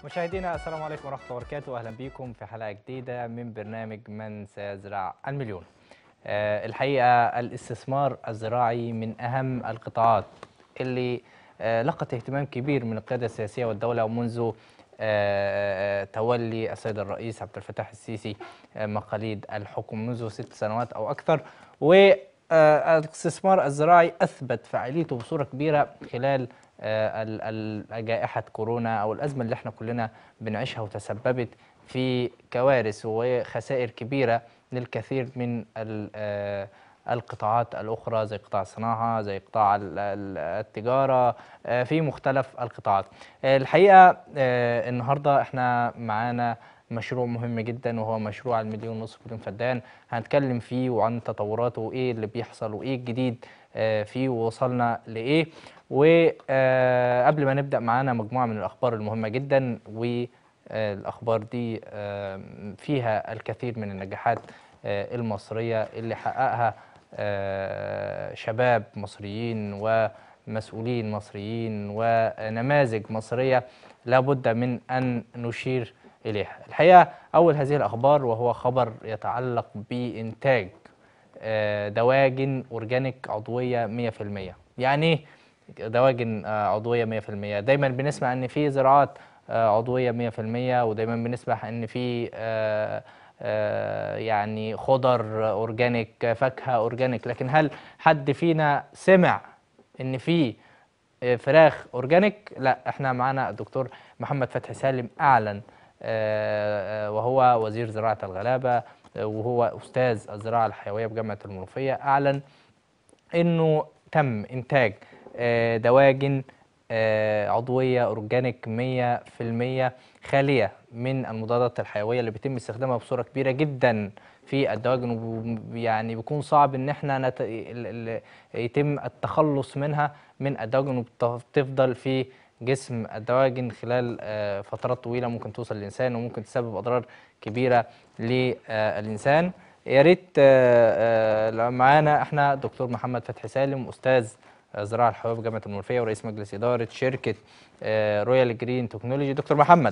مشاهدينا السلام عليكم ورحمة الله وبركاته أهلا بكم في حلقة جديدة من برنامج من سيزرع المليون آه، الحقيقة الاستثمار الزراعي من أهم القطاعات اللي آه، لقت اهتمام كبير من القيادة السياسية والدولة ومنذ آه، تولي السيد الرئيس عبد الفتاح السيسي آه، مقاليد الحكم منذ ست سنوات أو أكثر والاستثمار الزراعي أثبت فعاليته بصورة كبيرة خلال آه، ال- ال- جائحة كورونا أو الأزمة اللي احنا كلنا بنعيشها وتسببت في كوارث وخسائر كبيرة للكثير من ال- آه، القطاعات الأخرى زي قطاع الصناعة زي قطاع ال- ال- التجارة آه، في مختلف القطاعات آه، الحقيقة آه، النهاردة احنا معانا مشروع مهم جدا وهو مشروع المليون نصف مليون فدان هنتكلم فيه وعن تطوراته وايه اللي بيحصل وايه الجديد آه، فيه ووصلنا لايه وقبل ما نبدا معانا مجموعه من الاخبار المهمه جدا والاخبار دي آه، فيها الكثير من النجاحات آه، المصريه اللي حققها آه، شباب مصريين ومسؤولين مصريين ونماذج مصريه لابد من ان نشير اليها. الحقيقه اول هذه الاخبار وهو خبر يتعلق بانتاج آه، دواجن اورجانيك عضويه 100% يعني ايه دواجن آه، عضويه 100% دايما بنسمع ان في زراعات آه، عضويه 100% ودايما بنسمع ان في آه، آه، يعني خضر اورجانيك فاكهه اورجانيك لكن هل حد فينا سمع ان في آه، فراخ اورجانيك لا احنا معانا الدكتور محمد فتحي سالم اعلن آه، آه، وهو وزير زراعه الغلابه آه، وهو استاذ الزراعه الحيويه بجامعه المنوفيه اعلن انه تم انتاج آه، دواجن آه، عضويه اورجانيك 100% خاليه من المضادات الحيويه اللي بيتم استخدامها بصوره كبيره جدا في الدواجن ويعني بيكون صعب ان احنا نت... ال- ال- يتم التخلص منها من الدواجن وبتفضل في جسم الدواجن خلال آه، فترات طويله ممكن توصل للانسان وممكن تسبب اضرار كبيره للانسان يا ريت آه، آه، لو معانا احنا دكتور محمد فتحي سالم استاذ زراعه الحيويه بجامعه المنوفيه ورئيس مجلس اداره شركه آه، رويال جرين تكنولوجي دكتور محمد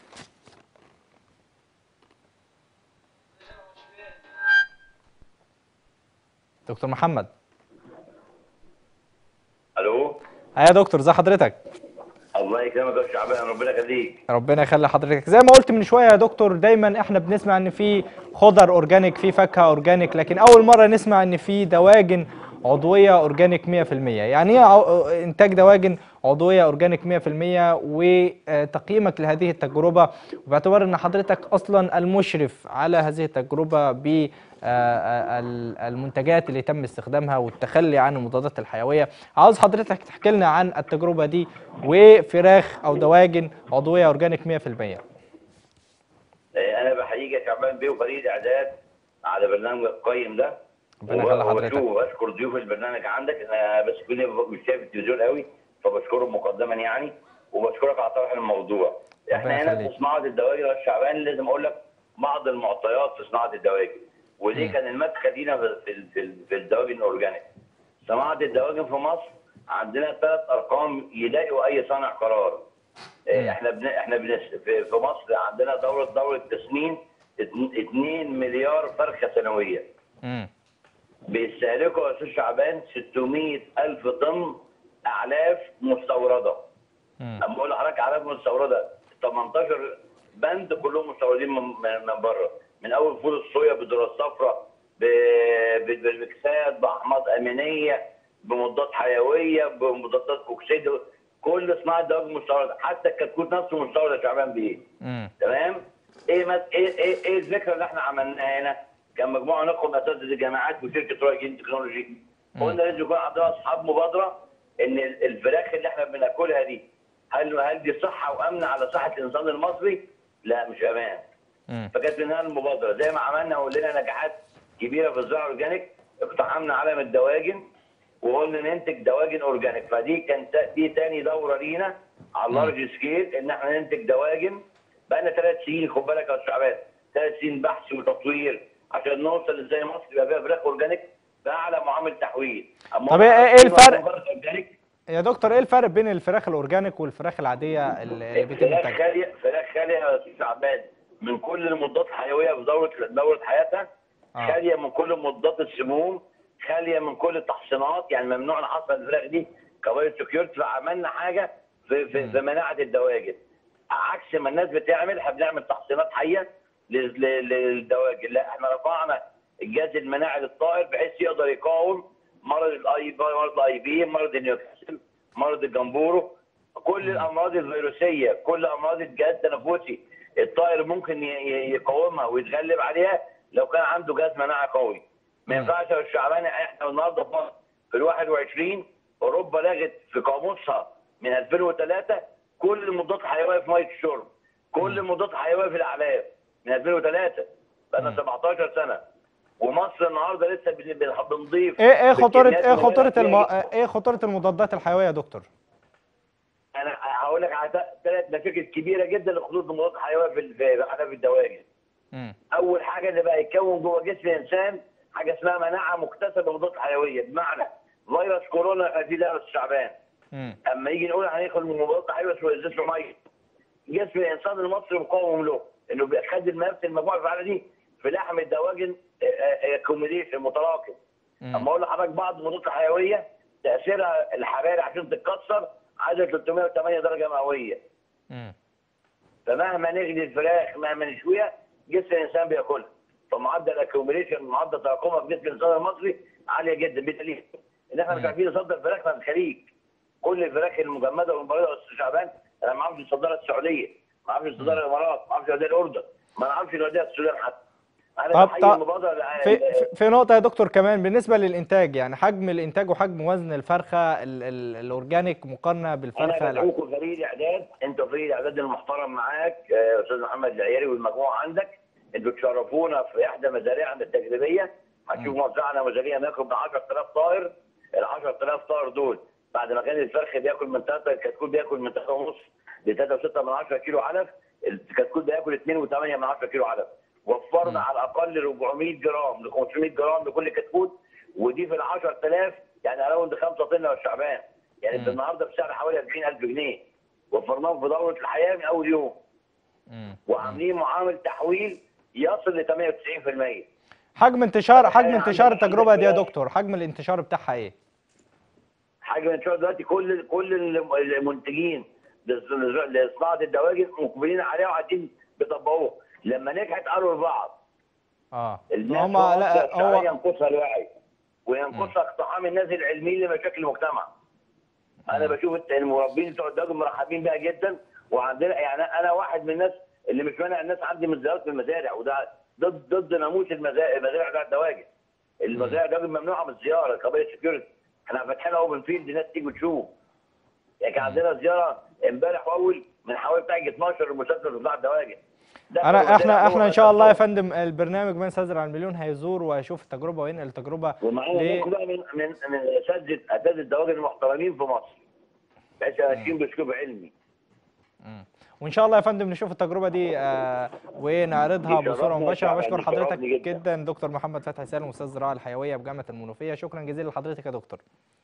دكتور محمد الو ايوه يا دكتور ازي حضرتك الله يكرمك يا شعبان ربنا يخليك ربنا يخلي حضرتك زي ما قلت من شويه يا دكتور دايما احنا بنسمع ان في خضر اورجانيك في فاكهه اورجانيك لكن اول مره نسمع ان في دواجن عضويه اورجانيك 100% يعني ايه عو- انتاج دواجن عضويه اورجانيك 100% وتقييمك لهذه التجربه وباعتبار ان حضرتك اصلا المشرف على هذه التجربه ب آه، ال- المنتجات اللي تم استخدامها والتخلي عن المضادات الحيويه عاوز حضرتك تحكي لنا عن التجربه دي وفراخ او دواجن عضويه اورجانيك 100% آه، انا بحييك يا شعبان بيه وفريق الاعداد على برنامج القيم ده ربنا يخلي حضرتك. وبشوف بشكر ضيوف البرنامج عندك انا بس كل مش شايف التلفزيون قوي فبشكرهم مقدما يعني وبشكرك على طرح الموضوع احنا هنا يخليك. في صناعه الدواجن يا شعبان لازم اقول لك بعض المعطيات في صناعه الدواجن ودي مم. كان المدخل لينا في في- في في الدواجن الاورجانيك صناعه الدواجن في مصر عندنا ثلاث ارقام يلاقوا اي صانع قرار مم. آه، احنا بن... احنا بنس... في... في مصر عندنا دوره دوره تسمين 2 مليار فرخه سنويه امم بيستهلكوا يا استاذ شعبان 600 الف طن اعلاف مستورده امم اما اقول لحضرتك اعلاف مستورده 18 بند كلهم مستوردين من, من من بره من اول فول الصويا بالذره الصفراء ب- ب- بالمكسات باحماض امينيه بمضادات حيويه بمضادات اكسيد كل صناعه دواجن مستورده حتى الكتكوت نفسه مستورد يا شعبان بيه امم تمام ايه مس... ايه ايه ايه الفكره اللي احنا عملناها هنا كان مجموعه نقم اساتذه الجامعات وشركه روي جين تكنولوجي قلنا لازم يكون عندنا اصحاب مبادره ان ال- الفراخ اللي احنا بناكلها دي هل هل دي صحه وامن على صحه الانسان المصري؟ لا مش امان امم فكانت منها المبادره زي ما عملنا ولنا نجاحات كبيره في الزراعه الاورجانيك اقتحمنا عالم الدواجن وقلنا ننتج دواجن اورجانيك فدي كانت دي تاني دوره لينا على اللارج سكيل ان احنا ننتج دواجن بقى لنا ثلاث سنين خد بالك يا استاذ شعبان ثلاث سنين بحث وتطوير عشان نوصل ازاي مصر يبقى فيها فراخ اورجانيك باعلى معامل تحويل أما طب إيه- إيه الفرق؟ فراخ أورجانيك يا دكتور ايه الفرق بين الفراخ الاورجانيك والفراخ العاديه اللي اللي بيتم فراخ انتاجها خاليه فراخ خاليه يا استاذ شعبان من كل المضادات الحيويه في دوره دوره حياتها آه. خاليه من كل مضادات السموم خاليه من كل التحصينات يعني ممنوع نحصن الفراخ دي كبايو سكيورتي فعملنا حاجه في في, في مناعه الدواجن عكس ما الناس بتعمل احنا بنعمل تحصينات حيه لل- لل- للدواجن لا احنا رفعنا الجهاز المناعي للطائر بحيث يقدر يقاوم مرض الاي بي مرض الاي بي مرض النيوكاسل مرض الجمبورو كل الامراض الفيروسيه كل امراض الجهاز التنفسي الطائر ممكن ي- ي- يقاومها ويتغلب عليها لو كان عنده جهاز مناعه قوي ما مم. ينفعش يا الشعباني احنا النهارده في مصر في ال 21 اوروبا لغت في قاموسها من 2003 كل المضادات الحيويه في ميه الشرب كل المضادات الحيويه في الاعلاف من 2003 بقى مم. 17 سنه ومصر النهارده لسه بن- بن- بنضيف ايه ايه خطوره بالكميات ايه اللي خطوره فيها الم... جدا. ايه خطوره المضادات الحيويه يا دكتور انا هقول لك على ثلاث مشاكل كبيره جدا لخطوط المضادات الحيويه في ال- في الاعلاف الدواجن مم. اول حاجه اللي بقى يتكون جوه جسم الانسان حاجه اسمها مناعه مكتسبه بالمضادات الحيويه بمعنى فيروس كورونا دي ده الشعبان مم. اما يجي نقول هناخد من مضادات حيويه شويه ازازه ميه جسم الانسان المصري مقاوم له انه بيخد نفس المجموعه الفعاله دي في لحم الدواجن كوميديشن متراكم مم. اما اقول لحضرتك بعض المضادات الحيويه تاثيرها الحراري عشان تتكسر عايزه 308 درجه مئويه مم. فمهما نغلي الفراخ مهما نشويها جسم الانسان بياكلها فمعدل الاكيوميليشن معدل تراكمها في جسم الانسان المصري عاليه جدا بدليل ان احنا مش مم. عارفين نصدر فراخ من الخليج كل الفراخ المجمده والمبيضه يا شعبان انا ما اعرفش نصدرها السعوديه ما اعرفش نصدرها الامارات ما اعرفش نوديها الاردن ما نعرفش نوديها السودان حتى انا طب- بحيي طب المبادره اللي- في في- في نقطه يا دكتور كمان بالنسبه للانتاج يعني حجم الانتاج وحجم وزن الفرخه ال ال الاورجانيك مقارنه انا بالفرخه الع- بدعوكم فريق الاعداد انت فريق الاعداد المحترم معاك آه، يا استاذ محمد العياري والمجموعه عندك انتوا تشرفونا في احدى مزارعنا التجريبيه هتشوف موزعنا مزاريع ناكل ب 10000 طائر ال 10000 طائر دول بعد ما كان الفرخ بياكل من 3 الكتكوت بياكل من 3 ونص ل 3.6 من 10 كيلو علف الكتكوت بياكل 2.8 من 10 كيلو علف وفرنا مم. على الاقل 400 جرام ل 500 جرام لكل كتكوت ودي في ال 10000 يعني اراوند 5 طن يا شعبان يعني مم. في النهارده بسعر حوالي 40000 جنيه وفرناهم في دوره الحياه من اول يوم مم. وعاملين معامل تحويل يصل ل 98% حجم انتشار حجم يعني انتشار عندك التجربه دي يا فراخ. دكتور حجم الانتشار بتاعها ايه حاجه من شويه دلوقتي كل كل المنتجين لص- لصناعه الدواجن مقبلين عليها وعايزين بيطبقوها لما نجحت قالوا لبعض اه الناس هم في مصر لا الشعبية هو ينقصها الوعي وينقصها اقتحام الناس العلميين لمشاكل المجتمع انا بشوف الت- المربين بتوع الدواجن مرحبين بيها جدا وعندنا يعني انا واحد من الناس اللي مش مانع الناس عندي من الزيارات في المزارع وده ضد ضد ناموس المزا- المزارع بتاع الدواجن المزارع الدواجن ممنوعه من الزياره قضيه سكيورتي احنا فاتحين اوبن فيلد الناس تيجي وتشوف يعني كان عندنا زياره امبارح واول من حوالي بتاع 12 مسلسل بتاع الدواجن دخلوا انا المزارع احنا احنا جوه ان شاء الله يا الدواجن. فندم البرنامج من سازر على المليون هيزور وهيشوف التجربه وينقل التجربه ومعانا ليه؟ ناس بقى من من من اساتذه اساتذه الدواجن المحترمين في مصر بحيث ماشيين باسلوب علمي مم. وان شاء الله يا فندم نشوف التجربه دي آه ونعرضها يشرفنا بصوره مباشره طبعاً، بشكر يشرفني حضرتك جداً. جدا دكتور محمد فتحي سالم استاذ الزراعه الحيويه بجامعه المنوفيه شكرا جزيلا لحضرتك يا دكتور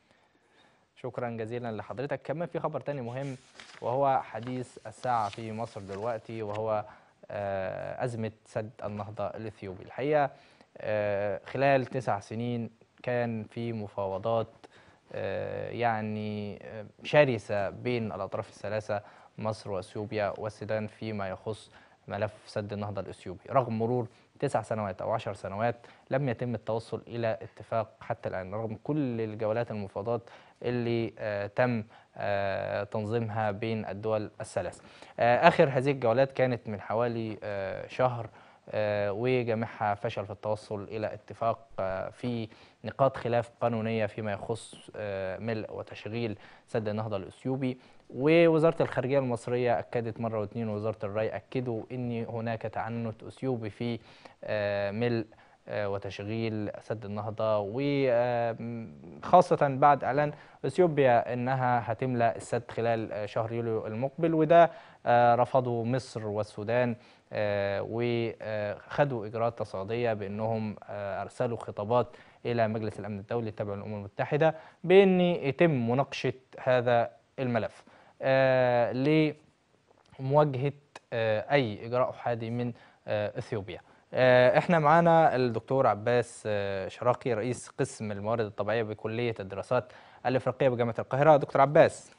شكرا جزيلا لحضرتك كمان في خبر تاني مهم وهو حديث الساعه في مصر دلوقتي وهو آه، ازمه سد النهضه الاثيوبي الحقيقه آه، خلال تسع سنين كان في مفاوضات آه، يعني آه، شرسه بين الاطراف الثلاثه مصر واثيوبيا والسودان فيما يخص ملف سد النهضه الاثيوبي رغم مرور تسع سنوات او عشر سنوات لم يتم التوصل الى اتفاق حتى الان رغم كل الجولات المفاوضات اللي آه، تم آه، تنظيمها بين الدول الثلاث آه، اخر هذه الجولات كانت من حوالي آه، شهر آه، وجميعها فشل في التوصل الى اتفاق آه، في نقاط خلاف قانونيه فيما يخص آه، ملء وتشغيل سد النهضه الاثيوبي ووزاره الخارجيه المصريه اكدت مره واثنين ووزاره الري اكدوا ان هناك تعنت اثيوبي في آه، ملء آه، وتشغيل سد النهضه وخاصه بعد اعلان اثيوبيا انها هتملا السد خلال آه، شهر يوليو المقبل وده آه، رفضوا مصر والسودان آه، وخدوا اجراءات تصعيديه بانهم آه، ارسلوا خطابات الى مجلس الامن الدولي التابع للامم المتحده بان يتم مناقشه هذا الملف آه، لمواجهه آه، اي اجراء احادي من آه، اثيوبيا آه، احنا معانا الدكتور عباس آه، شراقي رئيس قسم الموارد الطبيعيه بكليه الدراسات الافريقيه بجامعه القاهره دكتور عباس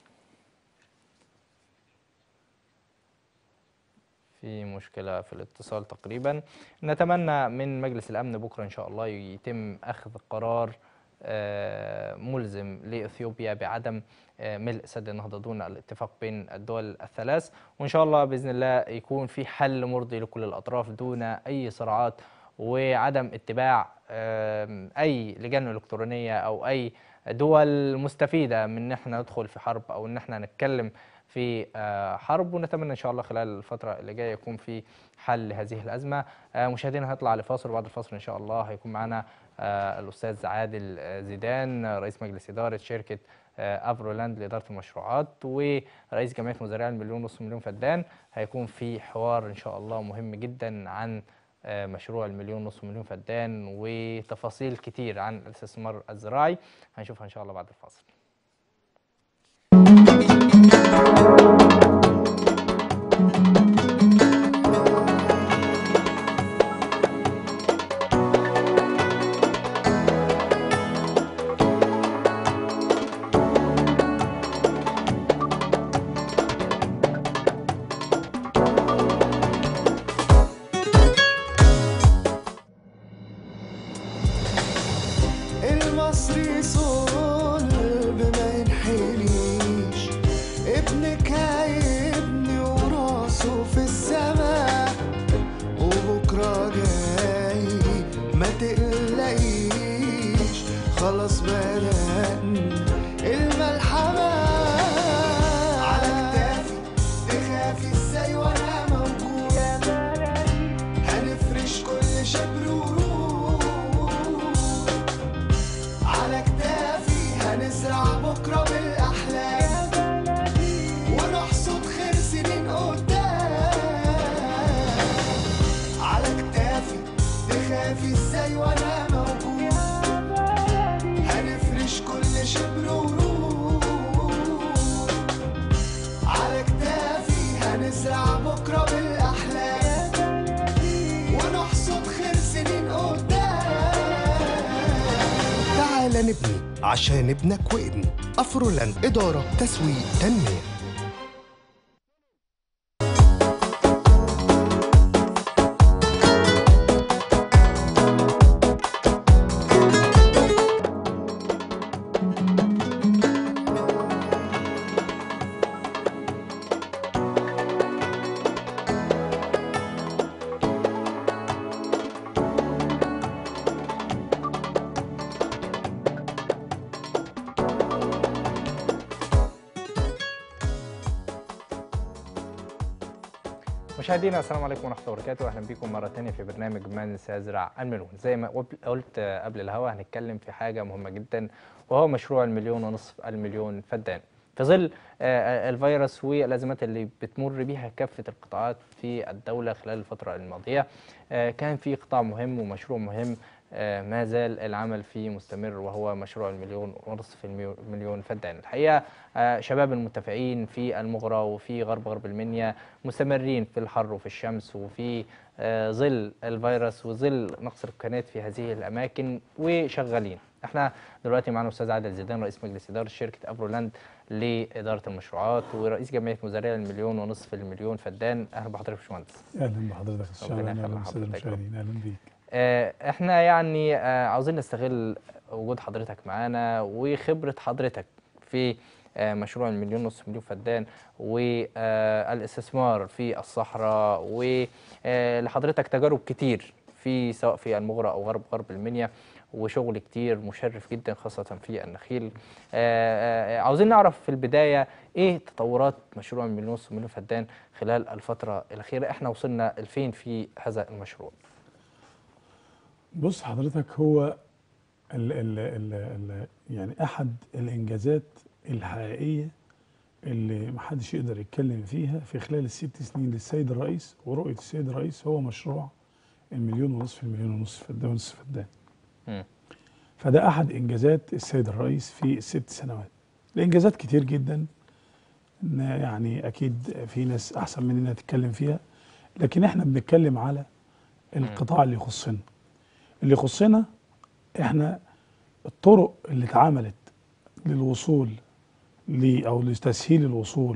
في مشكلة في الاتصال تقريبا نتمنى من مجلس الأمن بكرة إن شاء الله يتم أخذ قرار آه، ملزم لإثيوبيا بعدم آه، ملء سد النهضة دون الاتفاق بين الدول الثلاث وإن شاء الله بإذن الله يكون في حل مرضي لكل الأطراف دون أي صراعات وعدم اتباع آم، أي لجان إلكترونية أو أي دول مستفيدة من إن احنا ندخل في حرب أو إن احنا نتكلم في آه، حرب ونتمنى ان شاء الله خلال الفتره اللي جايه يكون في حل لهذه الازمه آه، مشاهدينا هنطلع لفاصل وبعد الفاصل ان شاء الله هيكون معنا آه، الاستاذ عادل آه، زيدان آه، رئيس مجلس اداره شركه آه، افرولاند لاداره المشروعات ورئيس جمعيه مزارعي المليون ونص مليون فدان هيكون في حوار ان شاء الله مهم جدا عن آه، مشروع المليون ونص مليون فدان وتفاصيل كتير عن الاستثمار الزراعي هنشوفها ان شاء الله بعد الفاصل المصري صلب ما ينحنيش ابنك هيبني وراسه في السماء وبكرة جاي ما تقلقيش خلاص بدأنا الملحمة على كتافي تخافي ازاي وانا موجود هنفرش كل شبر ورود على كتافي هنزرع بكرة بالأحلام ونحصد خير سنين قدام على كتافي تخافي ازاي وانا موجود هنفرش كل شبر ورود على كتافي هنزرع بكرة بالأحلام ونحصد خير سنين قدام تعال نبني عشان ابنك وابني افرولاند اداره تسويق تنميه مشاهدينا السلام عليكم ورحمه الله وبركاته اهلا بكم مره تانية في برنامج من سيزرع المليون زي ما قب- قلت قبل الهوا هنتكلم في حاجه مهمه جدا وهو مشروع المليون ونصف المليون فدان في ظل آه، الفيروس والازمات اللي بتمر بيها كافه القطاعات في الدوله خلال الفتره الماضيه آه، كان في قطاع مهم ومشروع مهم آه، ما زال العمل فيه مستمر وهو مشروع المليون ونصف الميو- مليون فدان الحقيقه آه، شباب المنتفعين في المغرى وفي غرب غرب المنيا مستمرين في الحر وفي الشمس وفي آه، ظل الفيروس وظل نقص الامكانيات في هذه الاماكن وشغالين احنا دلوقتي معنا استاذ عادل زيدان رئيس مجلس اداره شركه افرولاند لاداره المشروعات ورئيس جمعيه مزارعي المليون ونصف المليون فدان اهلا بحضرتك يا باشمهندس اهلا بحضرتك يا استاذ ربنا شعبان يخلي اهلا بالساده حضرتك. المشاهدين اهلا بيك آه، احنا يعني آه، عاوزين نستغل وجود حضرتك معانا وخبرة حضرتك في آه، مشروع المليون ونص مليون فدان والاستثمار في الصحراء ولحضرتك تجارب كتير في سواء في المغرى او غرب غرب المنيا وشغل كتير مشرف جدا خاصة في النخيل آه، آه، عاوزين نعرف في البداية ايه تطورات مشروع المليون ونص مليون فدان خلال الفترة الأخيرة احنا وصلنا لفين في هذا المشروع بص حضرتك هو ال ال ال ال يعني احد الانجازات الحقيقيه اللي محدش يقدر يتكلم فيها في خلال الست سنين للسيد الرئيس ورؤيه السيد الرئيس هو مشروع المليون ونصف المليون ونصف فدان ونصف فدان مم. فده احد انجازات السيد الرئيس في الست سنوات الانجازات كتير جدا إن يعني اكيد في ناس احسن مننا تتكلم فيها لكن احنا بنتكلم على القطاع اللي يخصنا اللي يخصنا احنا الطرق اللي اتعملت للوصول ل او لتسهيل الوصول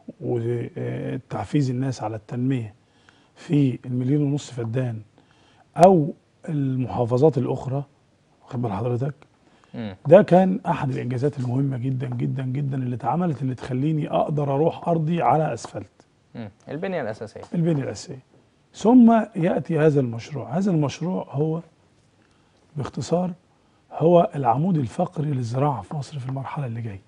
وتحفيز الناس على التنميه في المليون ونص فدان او المحافظات الاخرى واخد بال حضرتك مم. ده كان احد الانجازات المهمه جدا جدا جدا اللي اتعملت اللي تخليني اقدر اروح ارضي على اسفلت مم. البنيه الاساسيه البنيه الاساسيه ثم ياتي هذا المشروع هذا المشروع هو باختصار هو العمود الفقري للزراعه في مصر في المرحله اللي جايه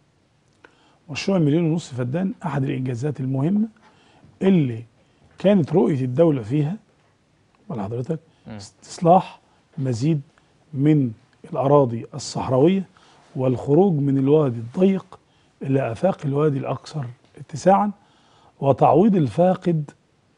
مشروع مليون ونص فدان احد الانجازات المهمه اللي كانت رؤيه الدوله فيها بل حضرتك استصلاح مزيد من الاراضي الصحراويه والخروج من الوادي الضيق الى افاق الوادي الاكثر اتساعا وتعويض الفاقد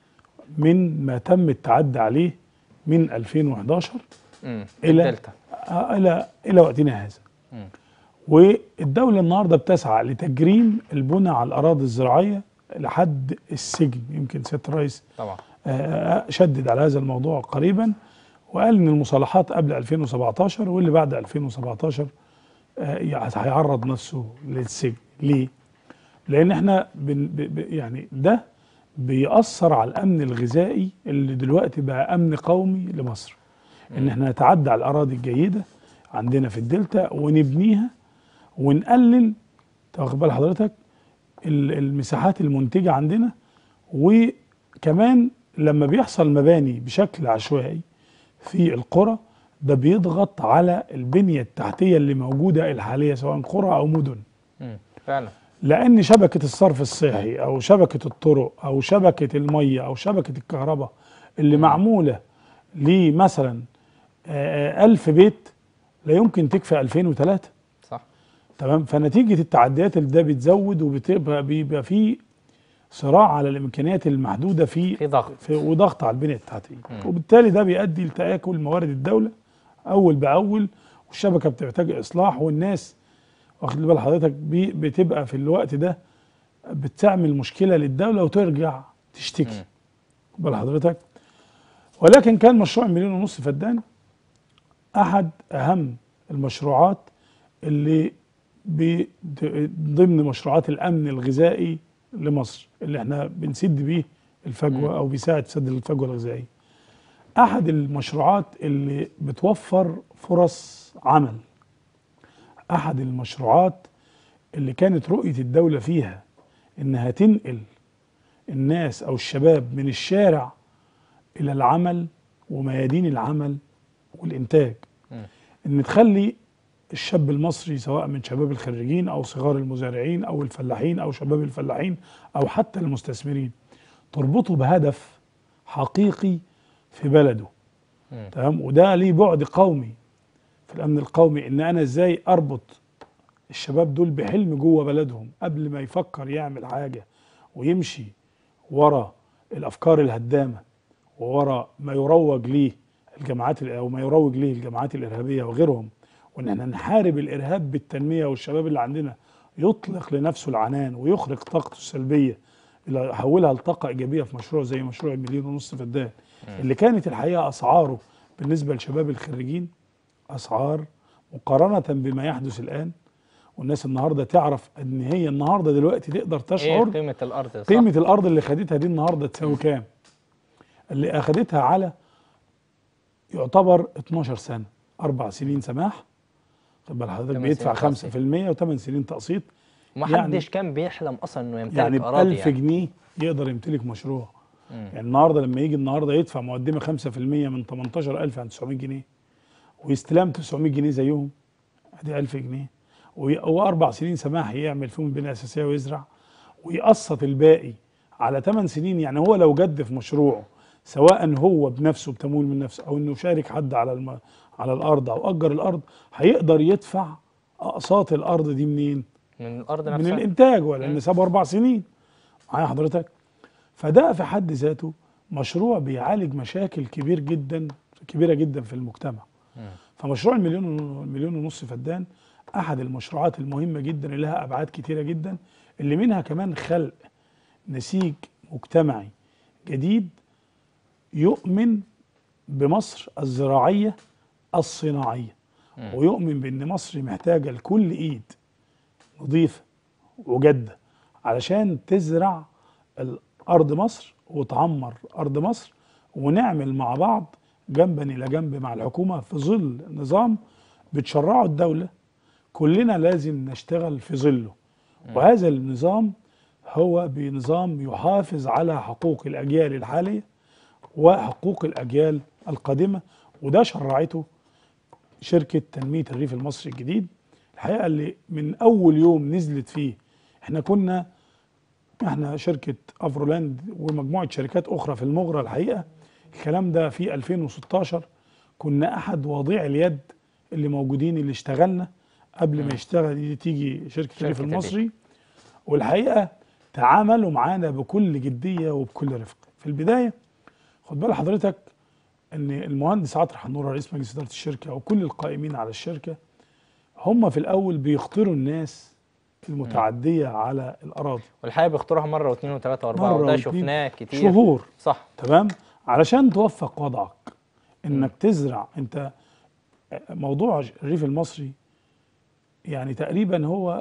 من ما تم التعدي عليه من 2011 مم. إلى- الدلتا آه، الى الى وقتنا هذا مم. والدوله النهارده بتسعى لتجريم البنى على الاراضي الزراعيه لحد السجن يمكن سياده الرئيس طبعا آه، شدد على هذا الموضوع قريبا وقال ان المصالحات قبل 2017 واللي بعد 2017 آه، يعني هيعرض نفسه للسجن ليه؟ لان احنا بن ب- ب- يعني ده بيأثر على الامن الغذائي اللي دلوقتي بقى امن قومي لمصر ان احنا نتعدى على الاراضي الجيده عندنا في الدلتا ونبنيها ونقلل واخد بال حضرتك ال- المساحات المنتجه عندنا وكمان لما بيحصل مباني بشكل عشوائي في القرى ده بيضغط على البنيه التحتيه اللي موجوده الحاليه سواء قرى او مدن مم. فعلا لان شبكه الصرف الصحي او شبكه الطرق او شبكه الميه او شبكه الكهرباء اللي معموله لمثلا آه، ألف بيت لا يمكن تكفي 2003 صح تمام فنتيجه التعديات اللي ده بتزود وبتبقى بيبقى في صراع على الامكانيات المحدوده في في ضغط في وضغط على البنيه التحتيه وبالتالي ده بيؤدي لتاكل موارد الدوله اول باول والشبكه بتحتاج اصلاح والناس واخد بال حضرتك بي- بتبقى في الوقت ده بتعمل مشكله للدوله وترجع تشتكي مم. واخد بال حضرتك ولكن كان مشروع مليون ونص فدان احد اهم المشروعات اللي بي- ضمن مشروعات الامن الغذائي لمصر اللي احنا بنسد بيه الفجوه او بيساعد في سد الفجوه الغذائيه. احد المشروعات اللي بتوفر فرص عمل. احد المشروعات اللي كانت رؤيه الدوله فيها انها تنقل الناس او الشباب من الشارع الى العمل وميادين العمل والانتاج. ان تخلي الشاب المصري سواء من شباب الخريجين او صغار المزارعين او الفلاحين او شباب الفلاحين او حتى المستثمرين تربطه بهدف حقيقي في بلده مم. تمام وده ليه بعد قومي في الامن القومي ان انا ازاي اربط الشباب دول بحلم جوه بلدهم قبل ما يفكر يعمل حاجه ويمشي ورا الافكار الهدامه وورا ما يروج ليه الجماعات او ما يروج ليه الجماعات الارهابيه وغيرهم وان احنا نحارب الارهاب بالتنميه والشباب اللي عندنا يطلق لنفسه العنان ويخرج طاقته السلبيه الى يحولها لطاقه ايجابيه في مشروع زي مشروع المليون ونص فدان اللي كانت الحقيقه اسعاره بالنسبه لشباب الخريجين اسعار مقارنه بما يحدث الان والناس النهارده تعرف ان هي النهارده دلوقتي تقدر ايه تشعر قيمه الارض صح؟ قيمة الأرض اللي خدتها دي النهاردة تساوي كام؟ اللي أخدتها على يعتبر 12 سنة أربع سنين سماح خد بال حضرتك تمن بيدفع سنين 5% و8 سنين تقسيط ومحدش يعني- كان بيحلم اصلا انه يمتلك يعني ب اراضي 1000 يعني. جنيه يقدر يمتلك مشروع مم. يعني النهارده لما يجي النهارده يدفع مقدمة 5% من 18000 عن 900 جنيه ويستلم 900 جنيه زيهم ادي 1000 جنيه وي- واربع سنين سماح يعمل فيهم بناء اساسيه ويزرع ويقسط الباقي على 8 سنين يعني هو لو جد في مشروعه سواء هو بنفسه بتمويل من نفسه او انه شارك حد على الم... على الارض او اجر الارض هيقدر يدفع اقساط الارض دي منين؟ من الارض من نفسها الانتاج ولا ان ساب اربع سنين معايا حضرتك فده في حد ذاته مشروع بيعالج مشاكل كبير جدا كبيره جدا في المجتمع فمشروع المليون المليون ونص فدان احد المشروعات المهمه جدا اللي لها ابعاد كتيره جدا اللي منها كمان خلق نسيج مجتمعي جديد يؤمن بمصر الزراعية الصناعية ويؤمن بأن مصر محتاجة لكل إيد نظيفة وجادة علشان تزرع الأرض مصر وتعمر أرض مصر ونعمل مع بعض جنبا إلى جنب مع الحكومة في ظل نظام بتشرعه الدولة كلنا لازم نشتغل في ظله وهذا النظام هو بنظام يحافظ على حقوق الأجيال الحالية وحقوق الأجيال القادمة وده شرعته شركة تنمية الريف المصري الجديد الحقيقة اللي من أول يوم نزلت فيه احنا كنا احنا شركة افرولاند ومجموعة شركات أخرى في المغرة الحقيقة الكلام ده في 2016 كنا أحد واضعي اليد اللي موجودين اللي اشتغلنا قبل ما يشتغل تيجي شركة الريف شركة المصري والحقيقة تعاملوا معانا بكل جدية وبكل رفق في البداية خد بال حضرتك ان المهندس عاطر حنورة رئيس مجلس إدارة الشركة وكل القائمين على الشركة هم في الأول بيخطروا الناس المتعدية على الأراضي والحقيقه بيختاروها مره واثنين وثلاثه واربعه مرة وده واتنين، شفناه كتير شهور صح تمام علشان توفق وضعك انك تزرع انت موضوع الريف المصري يعني تقريبا هو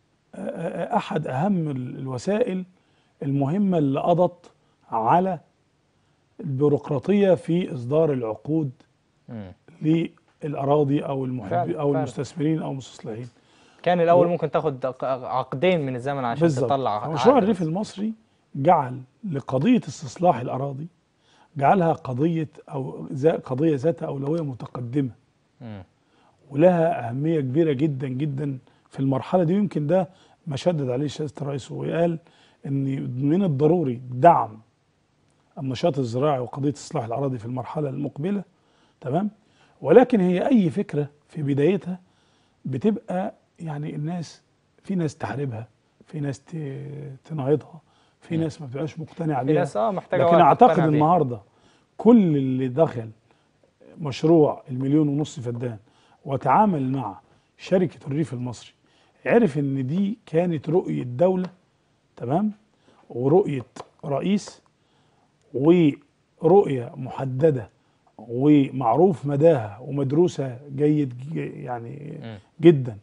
احد اهم الوسائل المهمه اللي قضت على البيروقراطيه في اصدار العقود مم. للاراضي او المحب فعلا، او فعلا. المستثمرين او المستصلحين كان الاول ممكن تاخد ق- عقدين من الزمن عشان بالظبط تطلع مشروع عقد الريف بس. المصري جعل لقضيه استصلاح الاراضي جعلها قضيه او ذا- قضيه ذات اولويه متقدمه مم. ولها أهمية كبيرة جدا جدا في المرحلة دي ويمكن ده ما شدد عليه سيادة الرئيس وقال إن من الضروري دعم النشاط الزراعي وقضية إصلاح الأراضي في المرحلة المقبلة تمام ولكن هي أي فكرة في بدايتها بتبقى يعني الناس في ناس تحاربها في ناس ت- تناهضها في ناس ما بتبقاش مقتنعة في بيها ناس اه محتاجه لكن وقت اعتقد تقتنع بيه. النهارده كل اللي دخل مشروع المليون ونص فدان وتعامل مع شركه الريف المصري عرف ان دي كانت رؤيه دوله تمام ورؤيه رئيس ورؤيه محدده ومعروف مداها ومدروسه جيد ج- يعني مم. جدا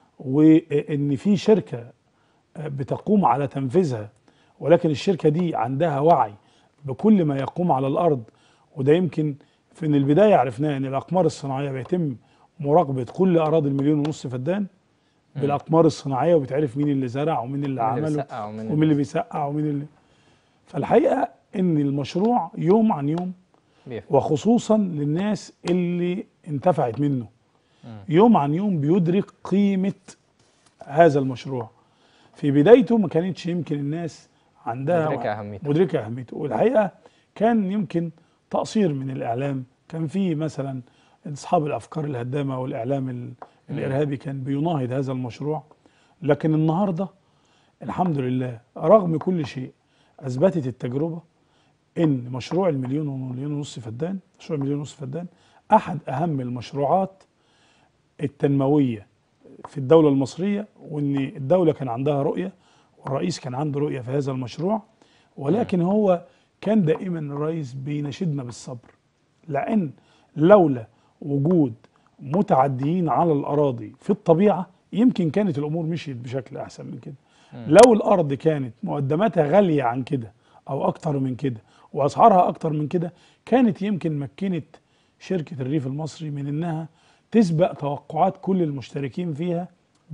وان في شركه بتقوم على تنفيذها ولكن الشركه دي عندها وعي بكل ما يقوم على الارض وده يمكن في من البدايه عرفناه ان الاقمار الصناعيه بيتم مراقبه كل اراضي المليون ونص فدان بالاقمار الصناعيه وبتعرف مين اللي زرع ومين اللي مين اللي عمله بيسقع ومين ومين اللي بيسقع ومين اللي فالحقيقه ان المشروع يوم عن يوم بيفرق. وخصوصا للناس اللي انتفعت منه يوم عن يوم بيدرك قيمة هذا المشروع في بدايته ما كانتش يمكن الناس عندها مدركة أهميته. مدركة أهميته والحقيقة كان يمكن تقصير من الإعلام كان في مثلا أصحاب الأفكار الهدامة والإعلام ال- الإرهابي كان بيناهض هذا المشروع لكن النهاردة الحمد لله رغم كل شيء أثبتت التجربة ان مشروع المليون ومليون ونص فدان مشروع المليون ونص فدان احد اهم المشروعات التنمويه في الدوله المصريه وان الدوله كان عندها رؤيه والرئيس كان عنده رؤيه في هذا المشروع ولكن هو كان دائما الرئيس بيناشدنا بالصبر لان لولا وجود متعديين على الاراضي في الطبيعه يمكن كانت الامور مشيت بشكل احسن من كده لو الارض كانت مقدماتها غاليه عن كده او اكتر من كده واسعارها اكتر من كده كانت يمكن مكنت شركه الريف المصري من انها تسبق توقعات كل المشتركين فيها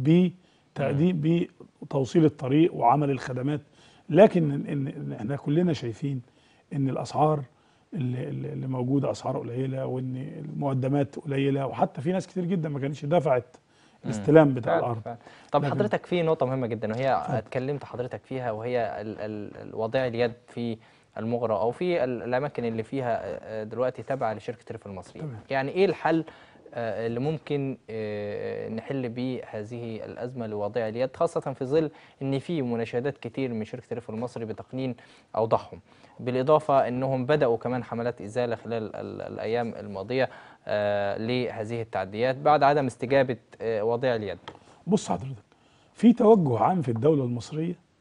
بتقديم بتوصيل الطريق وعمل الخدمات لكن إن إن احنا كلنا شايفين ان الاسعار اللي, اللي اللي موجوده اسعار قليله وان المقدمات قليله وحتى في ناس كتير جدا ما كانتش دفعت الاستلام بتاع فعلا الارض فعلا. طب لكن- حضرتك في نقطة مهمة جدا وهي اتكلمت حضرتك فيها وهي ال- ال- الوضع اليد في المغرى او في ال- الاماكن اللي فيها آه، دلوقتي تابعة لشركة ريف المصري تمام. يعني ايه الحل آه، اللي ممكن آه، نحل بيه هذه الازمه لوضع اليد خاصه في ظل ان في مناشدات كتير من شركه ريف المصري بتقنين اوضاعهم بالاضافه انهم بداوا كمان حملات ازاله خلال ال- الايام الماضيه آه، لهذه التعديات بعد عدم استجابه آه، وضع اليد بص حضرتك في توجه عام في الدولة المصرية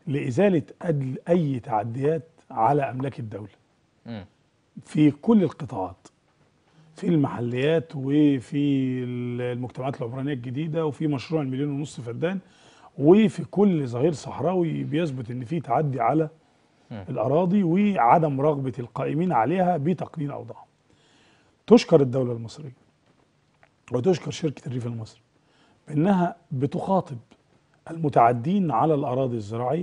لازاله أدل اي تعديات على املاك الدوله مم. في كل القطاعات في المحليات وفي المجتمعات العمرانيه الجديده وفي مشروع المليون ونص فدان وفي كل ظهير صحراوي بيثبت ان في تعدي على الاراضي وعدم رغبه القائمين عليها بتقنين اوضاعهم. تشكر الدوله المصريه وتشكر شركه الريف المصري بانها بتخاطب المتعدين على الاراضي الزراعيه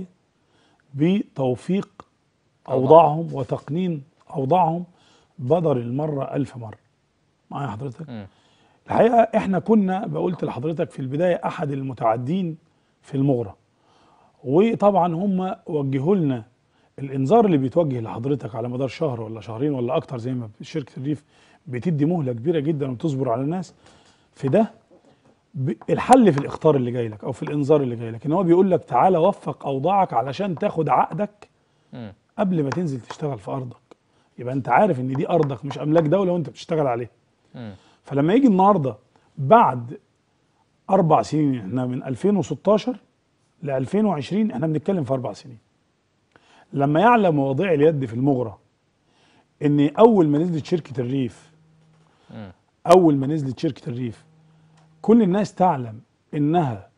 بتوفيق اوضاعهم وتقنين اوضاعهم بدل المره ألف مره. معايا حضرتك؟ مم. الحقيقه احنا كنا بقولت لحضرتك في البدايه احد المتعدين في المغرى وطبعا هم وجهوا لنا الانذار اللي بيتوجه لحضرتك على مدار شهر ولا شهرين ولا اكتر زي ما شركه الريف بتدي مهله كبيره جدا وتصبر على الناس في ده ب- الحل في الاخطار اللي جاي لك او في الانذار اللي جاي لك ان هو بيقول لك تعالى وفق اوضاعك علشان تاخد عقدك مم. قبل ما تنزل تشتغل في ارضك يبقى انت عارف ان دي ارضك مش املاك دوله وانت بتشتغل عليها مم. فلما يجي النهارده بعد اربع سنين احنا من 2016 ل 2020 احنا بنتكلم في اربع سنين لما يعلم مواضيع اليد في المغرى ان اول ما نزلت شركه الريف مم. اول ما نزلت شركه الريف كل الناس تعلم انها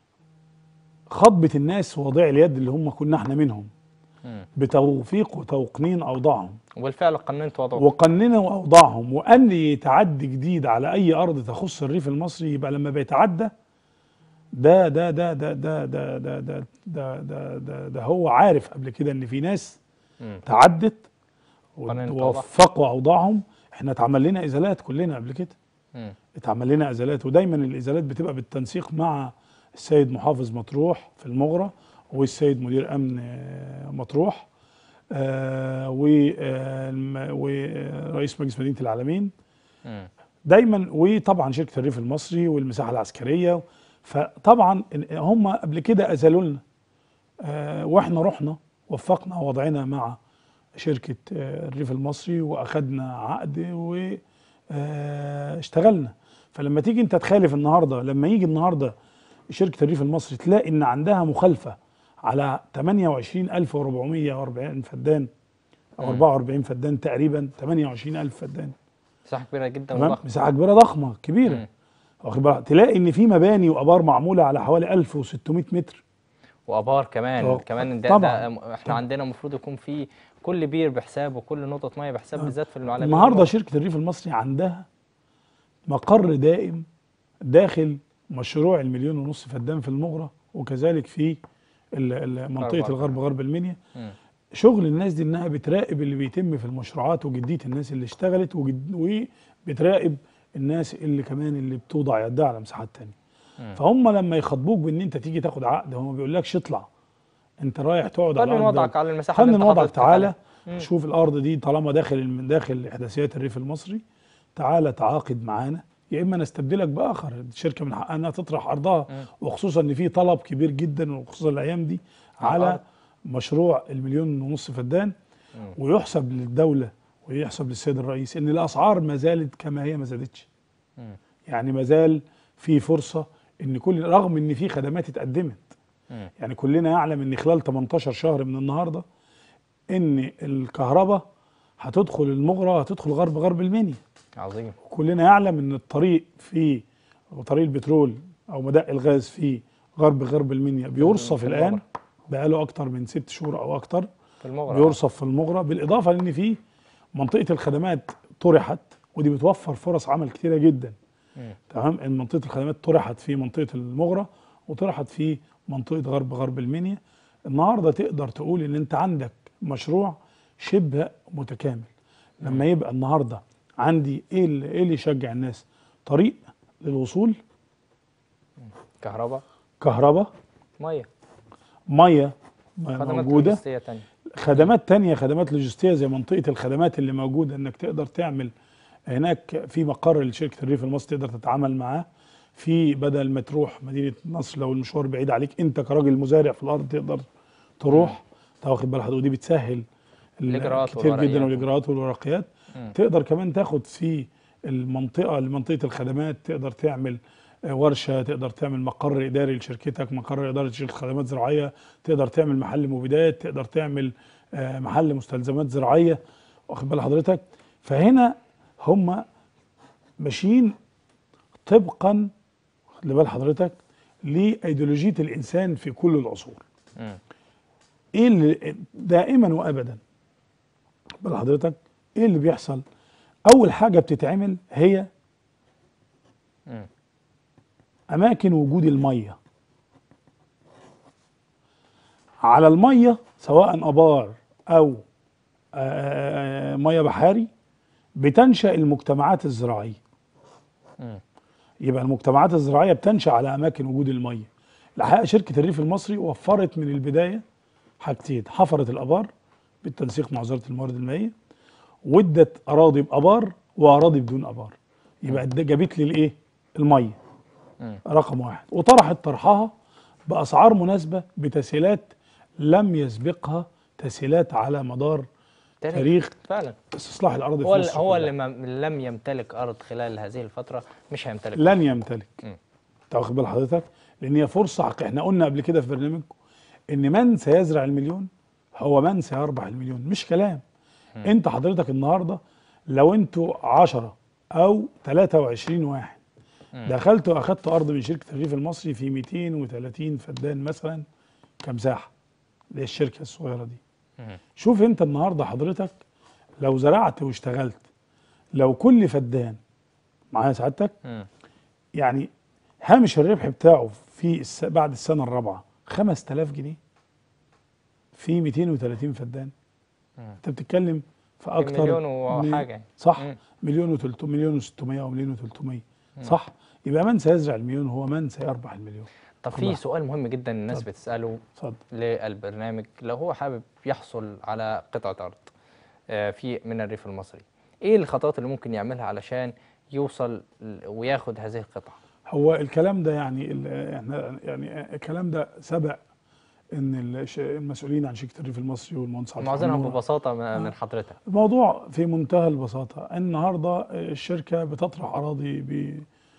خطبت الناس مواضيع اليد اللي هم كنا احنا منهم مم. بتوفيق وتوقنين اوضاعهم وبالفعل قننت وضعه وقننوا اوضاعهم وان يتعدي جديد على اي ارض تخص الريف المصري يبقى لما بيتعدى ده ده ده ده ده ده ده ده ده ده, ده, ده هو عارف قبل كده ان في ناس مم. تعدت قننت ووفقوا اوضاعهم احنا اتعمل لنا ازالات كلنا قبل كده مم. اتعمل لنا ازالات ودايما الازالات بتبقى بالتنسيق مع السيد محافظ مطروح في المغرى والسيد مدير امن آه، مطروح آه، و- آه، الم- ورئيس مجلس مدينه العالمين مم. دايما وطبعا شركه الريف المصري والمساحه العسكريه فطبعا هم قبل كده ازالوا لنا آه، واحنا رحنا وفقنا وضعنا مع شركه آه، الريف المصري واخدنا عقد واشتغلنا فلما تيجي انت تخالف النهارده لما يجي النهارده شركه الريف المصري تلاقي ان عندها مخالفه على 28440 فدان او 44 فدان تقريبا 28000 فدان مساحه كبيره جدا تمام وضخمه مساحه كبيره ضخمه كبيره مم. واخد بالك تلاقي ان في مباني وابار معموله على حوالي 1600 متر وابار كمان طب- كمان ده, طبعاً. ده احنا عندنا المفروض يكون في كل بير بحساب وكل نقطه ميه بحساب بالذات في العالم النهارده شركه الريف المصري عندها مقر دائم داخل مشروع المليون ونص فدان في المغرى وكذلك في ال- ال- منطقه غرب. الغرب غرب المنيا مم. شغل الناس دي انها بتراقب اللي بيتم في المشروعات وجديه الناس اللي اشتغلت وجد وبتراقب الناس اللي كمان اللي بتوضع يدها على مساحات تانية مم. فهم لما يخاطبوك بان انت تيجي تاخد عقد هم ما بيقولكش اطلع انت رايح تقعد على قنن الأرض وضعك على المساحه اللي قنن انت وضعك حضرتك تعالى عليها. مم. شوف الارض دي طالما داخل من داخل احداثيات الريف المصري تعالى تعاقد معانا يا اما نستبدلك باخر الشركه من حقها انها تطرح ارضها وخصوصا ان في طلب كبير جدا وخصوصا الايام دي على على الأرض. مشروع المليون ونص فدان ويحسب للدوله ويحسب للسيد الرئيس ان الاسعار ما زالت كما هي ما زادتش مم. يعني ما زال في فرصه ان كل رغم ان في خدمات اتقدمت مم. يعني كلنا يعلم ان خلال 18 شهر من النهارده ان الكهرباء هتدخل المغرى هتدخل غرب غرب المنيا عظيم وكلنا يعلم ان الطريق في طريق البترول او مدق الغاز في غرب غرب المنيا بيرصف في الان المغرى. بقاله اكتر من ست شهور او اكتر في المغرب بيرصف في المغرى بالاضافه لان في منطقه الخدمات طرحت ودي بتوفر فرص عمل كتيره جدا مم. تمام ان منطقه الخدمات طرحت في منطقه المغرى وطرحت في منطقه غرب غرب المنيا النهارده تقدر تقول ان انت عندك مشروع شبه متكامل لما يبقى النهارده عندي ايه اللي, إيه اللي يشجع الناس طريق للوصول كهرباء كهرباء ميه ميه خدمات موجوده لوجستية تانية خدمات تانية خدمات لوجستية زي منطقة الخدمات اللي موجودة انك تقدر تعمل هناك في مقر لشركة الريف المصري تقدر تتعامل معاه في بدل ما تروح مدينة نصر لو المشوار بعيد عليك انت كراجل مزارع في الارض تقدر تروح تاخد بالك ودي بتسهل ال- الإجراءات كتير والورقيات. جدا والاجراءات والورقيات مم. تقدر كمان تاخد في المنطقة لمنطقة الخدمات تقدر تعمل آه، ورشه تقدر تعمل مقر اداري لشركتك مقر اداري لشركه خدمات زراعيه تقدر تعمل محل مبيدات تقدر تعمل آه، محل مستلزمات زراعيه واخد بال حضرتك فهنا هم ماشيين طبقا خد بال حضرتك لايديولوجيه الانسان في كل العصور مم. ايه اللي دائما وابدا بال حضرتك ايه اللي بيحصل اول حاجه بتتعمل هي مم. اماكن وجود الميه على الميه سواء ابار او آه، ميه بحاري بتنشا المجتمعات الزراعيه مم. يبقى المجتمعات الزراعيه بتنشا على اماكن وجود الميه الحقيقه شركه الريف المصري وفرت من البدايه حاجتين حفرت الابار بالتنسيق مع وزاره الموارد المائيه وادت اراضي بابار واراضي بدون ابار يبقى ده جابت لي الايه الميه مم. رقم واحد وطرحت طرحها باسعار مناسبه بتسهيلات لم يسبقها تسهيلات على مدار تاريخ فعلا استصلاح الاراضي هو في ال- مصر هو كلها. اللي ما لم يمتلك ارض خلال هذه الفتره مش هيمتلك لن يمتلك مم. انت واخد بال حضرتك لان هي فرصه حق احنا قلنا قبل كده في برنامجكم ان من سيزرع المليون هو من سيربح المليون مش كلام انت حضرتك النهارده لو انتوا 10 او 23 واحد دخلتوا اخدتوا ارض من شركه الريف المصري في 230 فدان مثلا كمساحه اللي هي الشركه الصغيره دي مم. شوف انت النهارده حضرتك لو زرعت واشتغلت لو كل فدان معايا سعادتك مم. يعني هامش الربح بتاعه في الس... بعد السنه الرابعه 5000 جنيه في 230 فدان مم. انت بتتكلم في اكتر مليون من- وحاجه يعني. صح مم. مليون و300 مليون و600 ومليون و300 صح يبقى من سيزرع المليون هو من سيربح المليون طب في الله. سؤال مهم جدا الناس اتفضل. بتساله اتفضل للبرنامج لو هو حابب يحصل على قطعة أرض آه، في من الريف المصري إيه الخطوات اللي ممكن يعملها علشان يوصل ل- وياخد هذه القطعة هو الكلام ده يعني ال- احنا يعني الكلام ده سبق ان الش- المسؤولين عن شركه الريف المصري والمهندس عبد معظمها الحميد ببساطة م- من حضرتك الموضوع في منتهى البساطة النهاردة الشركة بتطرح أراضي ب-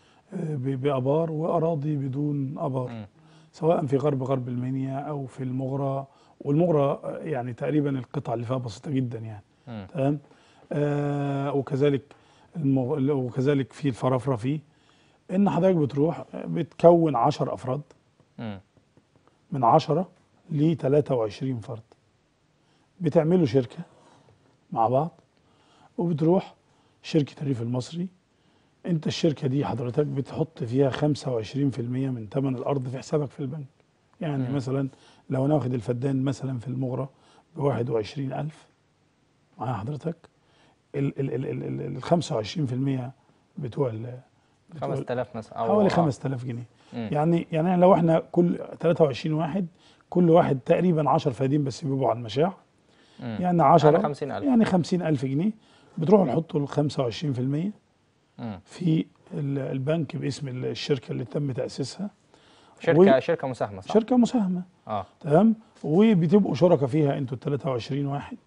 ب- بأبار وأراضي بدون أبار مم. سواء في غرب غرب المنيا أو في المغرى والمغرى يعني تقريبا القطع اللي فيها بسيطة جدا يعني مم. تمام آه وكذلك المغ... وكذلك في الفرافرة فيه إن حضرتك بتروح بتكون 10 أفراد مم. من 10 ل 23 فرد بتعملوا شركة مع بعض وبتروح شركة الريف المصري انت الشركة دي حضرتك بتحط فيها 25% من ثمن الأرض في حسابك في البنك يعني مم. مثلا لو ناخد الفدان مثلا في المغرة ب 21000 معايا حضرتك ال ال ال ال ال ال 25% بتوع ال بتوع ال- 5000 مثلا أو حوالي آه. 5000 جنيه مم. يعني يعني لو احنا كل 23 واحد كل واحد تقريبا 10 فدين بس بيبقوا على المشاع مم. يعني 10 يعني 50000 يعني 50000 جنيه بتروحوا تحطوا ال 25% مم. في ال- البنك باسم الشركه اللي تم تاسيسها شركة شركة مساهمة صح؟ شركه مساهمه اه تمام وبتبقوا شركاء فيها انتوا ال 23 واحد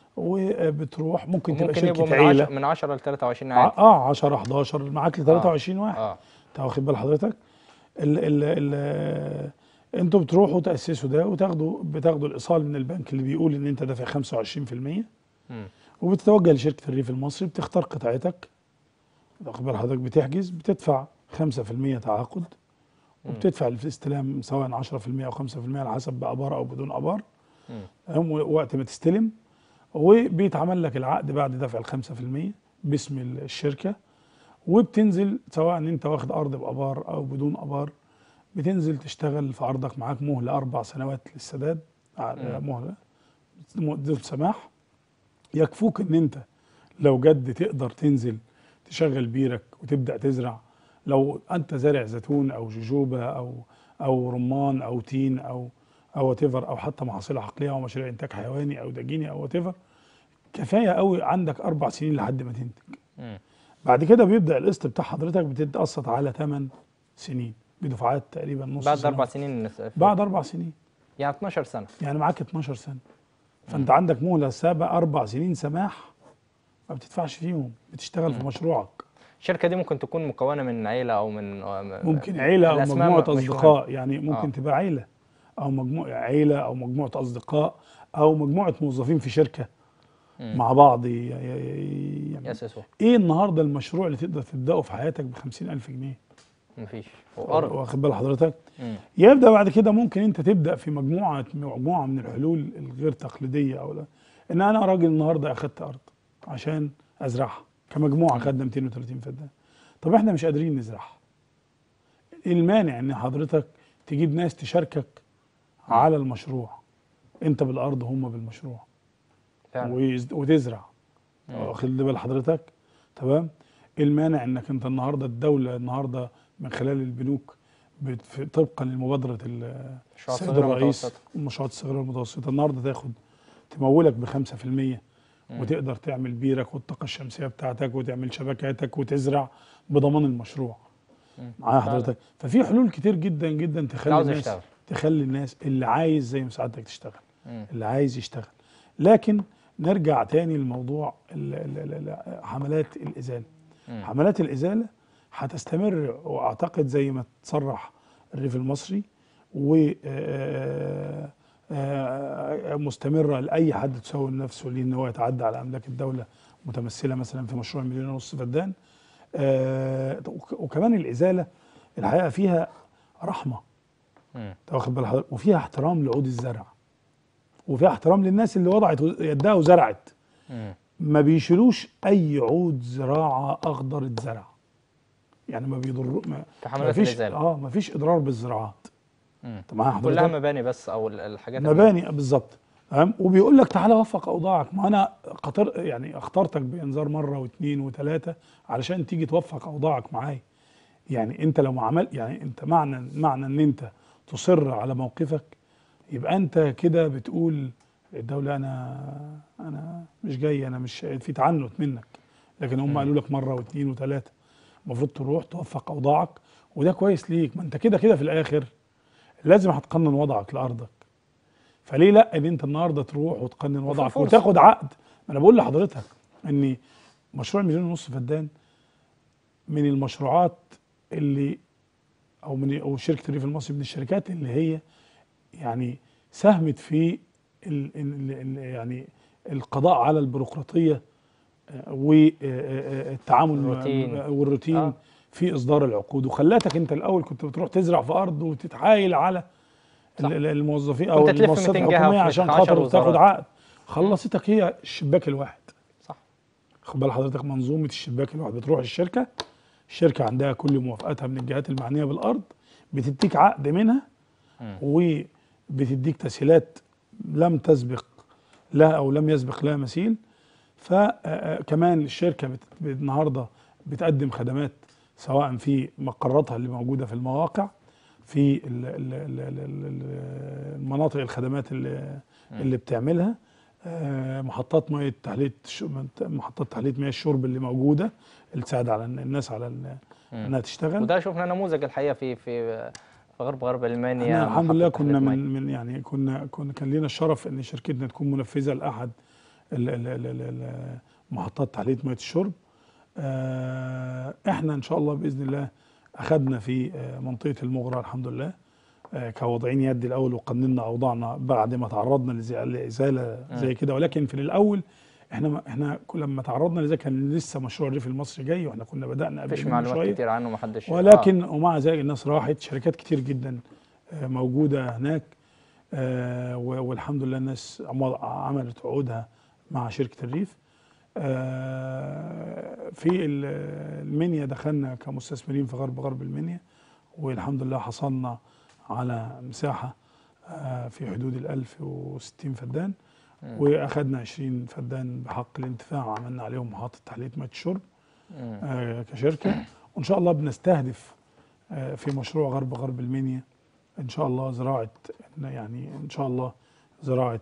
وبتروح ممكن تبقى ممكن يبقوا شركه من عيله 10 من 10 ل 23 ع- عادي اه 10 11 معاك ل 23 واحد اه انت واخد بال حضرتك ال ال ال انتوا بتروحوا تاسسوا ده وتاخدوا بتاخدوا الايصال من البنك اللي بيقول ان انت دافع 25% مم. وبتتوجه لشركه الريف المصري بتختار قطعتك واخد بال حضرتك بتحجز بتدفع 5% تعاقد وبتدفع الاستلام سواء 10% او 5% على حسب بابار او بدون ابار مم. تمام وقت ما تستلم وبيتعمل لك العقد بعد دفع ال 5% باسم الشركه وبتنزل سواء انت واخد ارض بابار او بدون ابار بتنزل تشتغل في ارضك معاك مهله اربع سنوات للسداد على مهله مدة سماح يكفوك ان انت لو جد تقدر تنزل تشغل بيرك وتبدا تزرع لو انت زارع زيتون او جوجوبا او او رمان او تين او او واتيفر او حتى محاصيل عقليه او مشاريع انتاج حيواني او دجيني او واتيفر كفايه قوي عندك اربع سنين لحد ما تنتج مم. بعد كده بيبدا القسط بتاع حضرتك بتتقسط على 8 سنين بدفعات تقريبا نص بعد سنة. اربع سنين نس- بعد اربع سنين يعني 12 سنه يعني معاك 12 سنه فانت عندك مهله سابقه اربع سنين سماح ما بتدفعش فيهم بتشتغل في مشروعك الشركه دي ممكن تكون مكونه من عيله او من ممكن عيله او الأسماء مجموعه مش مهمة. اصدقاء يعني ممكن آه. تبقى عيله او مجموعه عيله او مجموعه اصدقاء او مجموعه موظفين في شركه مم. مع بعض ي- ي- ي- يعني ياسسوا ايه النهارده المشروع اللي تقدر تبداه في حياتك ب ألف جنيه مفيش وارض واخد بال حضرتك مم. يبدا بعد كده ممكن انت تبدا في مجموعه مجموعه من الحلول الغير تقليديه او لا ان انا راجل النهارده اخدت ارض عشان ازرعها كمجموعه خدنا 230 فدان طب احنا مش قادرين نزرعها ايه المانع ان حضرتك تجيب ناس تشاركك على المشروع انت بالارض هم بالمشروع فعلا ويز- وتزرع واخد بال حضرتك تمام ايه المانع انك انت النهارده الدوله النهارده من خلال البنوك بت- في- طبقا لمبادره ال- مشروعات السيد صغيرة الرئيس ومتوسطة. المشروعات الصغيره والمتوسطه النهارده تاخد تمولك ب 5% وتقدر تعمل بيرك والطاقه الشمسيه بتاعتك وتعمل شبكاتك وتزرع بضمان المشروع معايا فعلا. حضرتك ففي حلول كتير جدا جدا تخلي عاوز الناس يشتغل. تخلي الناس اللي عايز زي ما سعادتك تشتغل مم. اللي عايز يشتغل لكن نرجع تاني لموضوع ال- ال- ال- ال- حملات الازاله مم. حملات الازاله هتستمر واعتقد زي ما تصرح الريف المصري و آه، آه، مستمره لاي حد تسوي نفسه ليه ان هو يتعدى على املاك الدوله متمثله مثلا في مشروع مليون ونص فدان آه، وك- وكمان الازاله الحقيقه فيها رحمه مم. أنت واخد بال حضرتك وفيها احترام لعود الزرع وفيها احترام للناس اللي وضعت يدها وزرعت مم. ما بيشيلوش اي عود زراعه اخضر اتزرع يعني ما بيضر ما في حملات ما فيش الإزالة. اه ما فيش اضرار بالزراعات مم. انت معايا كلها حضرتك مباني بس او ال- الحاجات اللي- مباني بالظبط تمام وبيقول لك تعالى وفق اوضاعك ما انا قطر يعني اخترتك بانذار مره واثنين وثلاثه علشان تيجي توفق اوضاعك معايا يعني انت لو ما عمل يعني انت معنى معنى ان انت تصر على موقفك يبقى انت كده بتقول الدوله انا انا مش جاي انا مش في تعنت منك لكن هم قالوا لك مره واثنين وثلاثه المفروض تروح توفق اوضاعك وده كويس ليك ما انت كده كده في الاخر لازم هتقنن وضعك لارضك فليه لا ان انت النهارده تروح وتقنن وضعك فرصة. وتاخد عقد ما انا بقول لحضرتك ان مشروع مليون ونص فدان من المشروعات اللي او من او شركه الريف المصري من الشركات اللي هي يعني ساهمت في ال ال ال يعني القضاء على البيروقراطيه والتعامل الروتين. والروتين آه. في اصدار العقود وخلاتك انت الاول كنت بتروح تزرع في ارض وتتحايل على صح. ال- ال- الموظفين او كنت تلف المؤسسات 200 جهة الحكوميه في عشان 10 خاطر وزارات. تاخد عقد خلصتك هي الشباك الواحد صح خد بال حضرتك منظومه الشباك الواحد بتروح الشركه الشركه عندها كل موافقاتها من الجهات المعنيه بالارض بتديك عقد منها مم. وبتديك تسهيلات لم تسبق لها او لم يسبق لها مثيل فكمان الشركه بت- النهارده بتقدم خدمات سواء في مقراتها اللي موجوده في المواقع في ال- ال- ال- ال- ال- المناطق الخدمات اللي, اللي بتعملها آه، محطات ميه تحليه الش- محطات تحليه مياه الشرب اللي موجوده اللي تساعد على الن- الناس على ال- انها تشتغل وده شفنا نموذج الحقيقه في في في غرب غرب المانيا احنا الحمد محطة لله تحلية كنا مية. من من يعني كنا كنا كان لنا الشرف ان شركتنا تكون منفذه لاحد ال- ال- ال- ال- ال- محطات تحليه ميه الشرب آه، احنا ان شاء الله باذن الله اخذنا في آه، منطقه المغرى الحمد لله آه، كوضعين يد الاول وقننا اوضاعنا بعد ما تعرضنا لزي- لازاله زي كده ولكن في الاول احنا ما احنا كل لما تعرضنا لذلك كان لسه مشروع الريف المصري جاي واحنا كنا بدانا قبل مفيش منه معلومات شوية. كتير عنه محدش ولكن ومع ذلك الناس راحت شركات كتير جدا آه، موجوده هناك آه، و- والحمد لله الناس عمل- عملت عقودها مع شركه الريف آه، في ال- المنيا دخلنا كمستثمرين في غرب غرب المنيا والحمد لله حصلنا على مساحه آه، في حدود ال 1060 فدان واخدنا 20 فدان بحق الانتفاع عملنا عليهم محطه تحليه ميه الشرب مم. آه، كشركه وان شاء الله بنستهدف آه، في مشروع غرب غرب المنيا ان شاء الله زراعه يعني ان شاء الله زراعه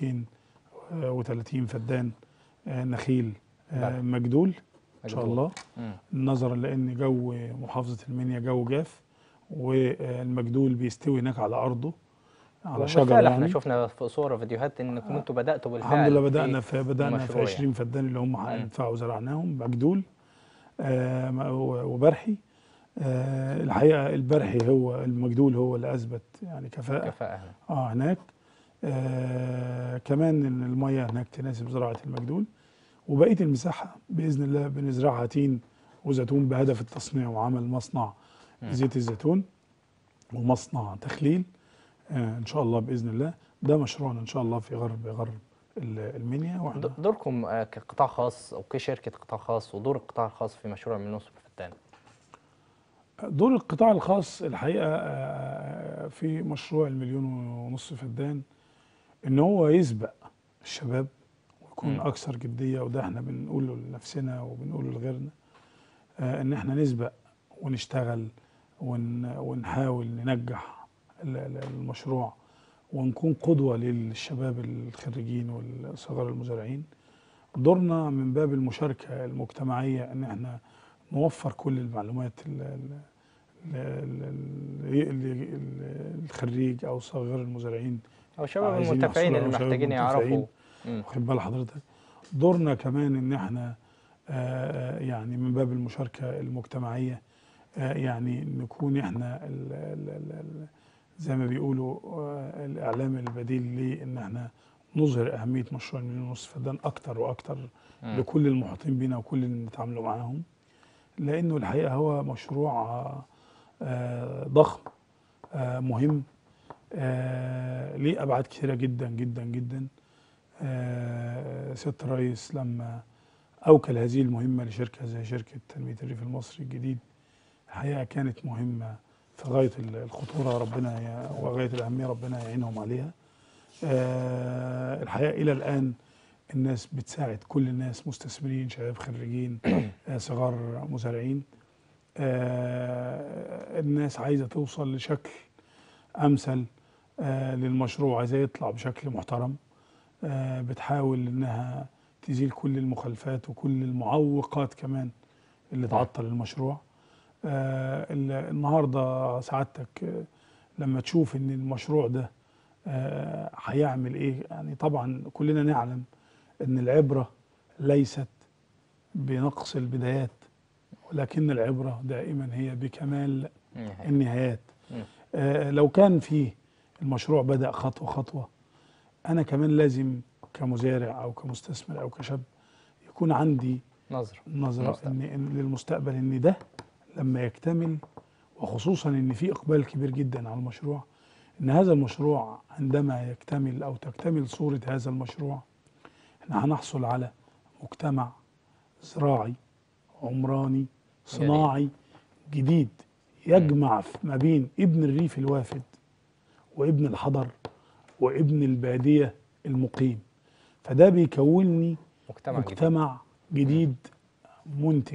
230 فدان آه، نخيل آه، نعم. مجدول ان شاء مجدول. الله مم. نظرا لان جو محافظه المنيا جو جاف والمجدول بيستوي هناك على ارضه على شجره وبالفعل يعني احنا شفنا في صور وفيديوهات ان انتوا بداتوا بالفعل الحمد لله في بدأنا في بدأنا في المشروع 20 فدان اللي هم هينفعوا زرعناهم مجدول آه، م- وبرحي آه، الحقيقه البرحي هو المجدول هو اللي اثبت يعني كفاءه كفاءه هنا. اه هناك آه كمان ان الميه هناك تناسب زراعه المجدول وبقيه المساحه باذن الله بنزرعها تين وزيتون بهدف التصنيع وعمل مصنع زيت الزيتون ومصنع تخليل آه ان شاء الله باذن الله ده مشروعنا ان شاء الله في غرب غرب ال- المنيا واحنا د- دوركم آه، كقطاع خاص او كشركه قطاع خاص ودور القطاع الخاص في مشروع من نصف الفتان دور القطاع الخاص الحقيقه آه، في مشروع المليون ونص فدان ان هو يسبق الشباب ويكون مم. اكثر جديه وده احنا بنقوله لنفسنا وبنقوله لغيرنا آه، ان احنا نسبق ونشتغل ون ونحاول ننجح ال- ال- المشروع ونكون قدوه للشباب الخريجين والصغار المزارعين دورنا من باب المشاركه المجتمعيه ان احنا نوفر كل المعلومات ال- ال- ال- ال- ال- ال- الخريج او صغار المزارعين او شباب عايزين المنتفعين يحصلوا اللي على شباب محتاجين المنتفعين. يعرفوا مم. واخد بال حضرتك دورنا كمان ان احنا آه، يعني من باب المشاركه المجتمعيه آه، يعني نكون احنا ال ال ال ال زي ما بيقولوا آه، الاعلام البديل ليه ان احنا نظهر اهميه مشروع المليون ونص فدان اكتر واكتر مم. لكل المحيطين بينا وكل اللي بنتعاملوا معاهم لانه الحقيقه هو مشروع آه، آه، ضخم آه، مهم آه، ليه ابعاد كثيره جدا جدا جدا آه، سياده الرئيس لما اوكل هذه المهمه لشركه زي شركه تنميه الريف المصري الجديد الحقيقه كانت مهمه في غايه ال- الخطوره ربنا ي- وغايه الاهميه ربنا يعينهم عليها آه، الحقيقه الى الان الناس بتساعد كل الناس مستثمرين شباب خريجين آه، صغار مزارعين آه، الناس عايزه توصل لشكل امثل آه، للمشروع عايزاه يطلع بشكل محترم آه، بتحاول انها تزيل كل المخالفات وكل المعوقات كمان اللي تعطل المشروع آه، ال- النهارده سعادتك آه، لما تشوف ان المشروع ده آه، هيعمل ايه يعني طبعا كلنا نعلم ان العبره ليست بنقص البدايات ولكن العبره دائما هي بكمال نهاية. النهايات مم. آه لو كان فيه المشروع بدأ خطوة خطوة أنا كمان لازم كمزارع أو كمستثمر أو كشاب يكون عندي نظرة نظرة المستقبل. إن إن للمستقبل إن ده لما يكتمل وخصوصا إن في إقبال كبير جدا على المشروع إن هذا المشروع عندما يكتمل أو تكتمل صورة هذا المشروع إحنا هنحصل على مجتمع زراعي عمراني صناعي جديد يجمع في- ما بين ابن الريف الوافد وابن الحضر وابن البادية المقيم فده بيكونني مجتمع جديد مجتمع جديد منتج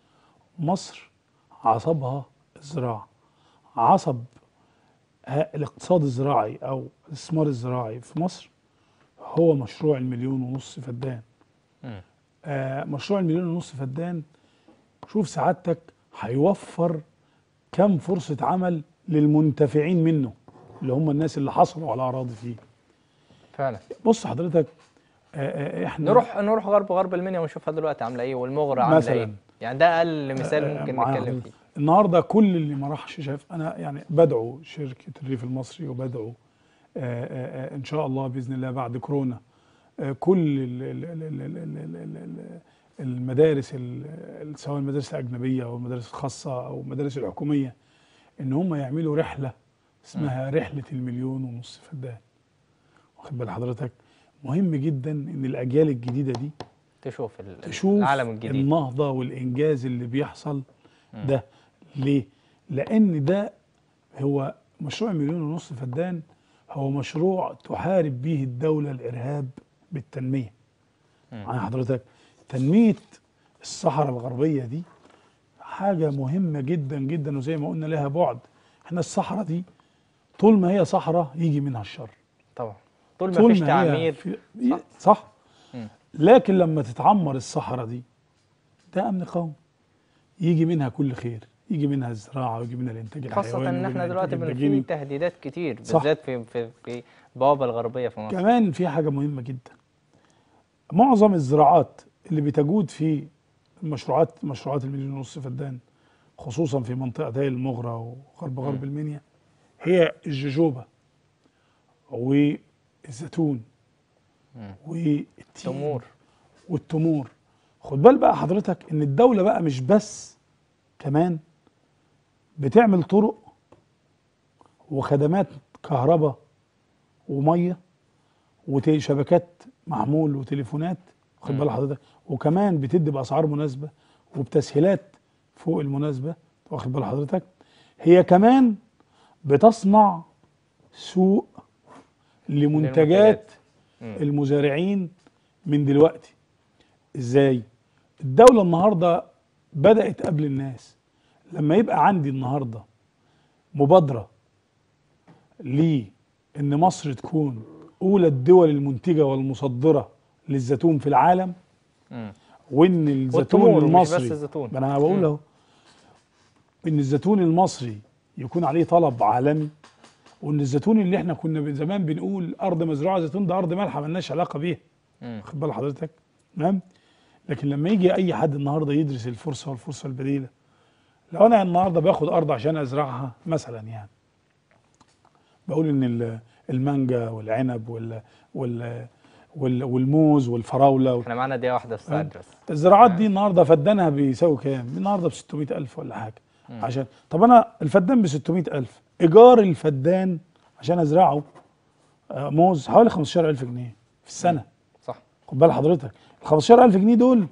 مصر عصبها الزراعة عصب ها- الاقتصاد الزراعي او الاستثمار الزراعي في مصر هو مشروع المليون ونص فدان مم. آه مشروع المليون ونص فدان شوف سعادتك هيوفر كم فرصة عمل للمنتفعين منه اللي هم الناس اللي حصلوا على أراضي فيه فعلا بص حضرتك آه آه احنا نروح نروح غرب غرب المنيا ونشوفها دلوقتي عامله ايه والمغرى عامله مثلاً. ايه يعني ده اقل مثال آه، ممكن معايا نتكلم حضرتك. فيه النهارده كل اللي ما راحش شاف انا يعني بدعو شركه الريف المصري وبدعو آه، آه، آه، ان شاء الله باذن الله بعد كورونا آه، كل ال- ال- ال- ال- ال- ال- ال- ال- المدارس ال- ال- سواء المدارس الاجنبيه او المدارس الخاصه او المدارس الحكوميه ان هم يعملوا رحله اسمها رحله المليون ونص فدان واخد بال حضرتك مهم جدا ان الاجيال الجديده دي تشوف ال- تشوف العالم الجديد النهضه والانجاز اللي بيحصل مم. ده ليه؟ لان ده هو مشروع مليون ونص فدان هو مشروع تحارب به الدوله الارهاب بالتنميه. مم. معايا حضرتك تنميه الصحراء الغربيه دي حاجه مهمه جدا جدا وزي ما قلنا لها بعد احنا الصحراء دي طول ما هي صحراء يجي منها الشر طبعا طول ما طول فيش هي تعمير في صح, صح. مم. لكن لما تتعمر الصحراء دي ده امن قومي يجي منها كل خير يجي منها الزراعه ويجي منها الانتاج الحيواني خاصة ان ويجي احنا منها دلوقتي الإنتاج بن- في الدجيني. تهديدات كتير صح. بالذات في في في البوابة الغربية في مصر كمان في حاجه مهمه جدا معظم الزراعات اللي بتجود في المشروعات مشروعات المليون ونص فدان خصوصا في منطقتي المغرة وغرب غرب المنيا هي الججوبة والزيتون والتين تمور والتمور خد بال بقى حضرتك ان الدولة بقى مش بس كمان بتعمل طرق وخدمات كهرباء وميه وشبكات محمول وتليفونات خد بال حضرتك وكمان بتدي باسعار مناسبه وبتسهيلات فوق المناسبه واخد بال حضرتك هي كمان بتصنع سوق لمنتجات للمنتجات. المزارعين من دلوقتي ازاي الدولة النهاردة بدأت قبل الناس لما يبقى عندي النهاردة مبادرة ليه ان مصر تكون اولى الدول المنتجة والمصدرة للزيتون في العالم مم. وان الزيتون والتمور ومش بس المصري الزيتون. ما انا بقول اهو ان الزيتون المصري يكون عليه طلب عالمي وان الزيتون اللي احنا كنا من زمان بنقول ارض مزروعه زيتون ده ارض مالحه مالناش علاقه بيها مم. واخد بال حضرتك تمام لكن لما يجي اي حد النهارده يدرس الفرصه والفرصه البديله لو انا النهارده باخد ارض عشان ازرعها مثلا يعني بقول ان ال- المانجا والعنب وال وال وال والموز والفراوله وال- احنا معانا دقيقه واحده في الساعه بس الزراعات دي النهارده فدانها بيساوي كام؟ النهارده ب 600000 ولا حاجه عشان طب انا الفدان ب 600000 ايجار الفدان عشان ازرعه آه، موز حوالي 15000 جنيه في السنه صح خد بال حضرتك ال 15000 جنيه دول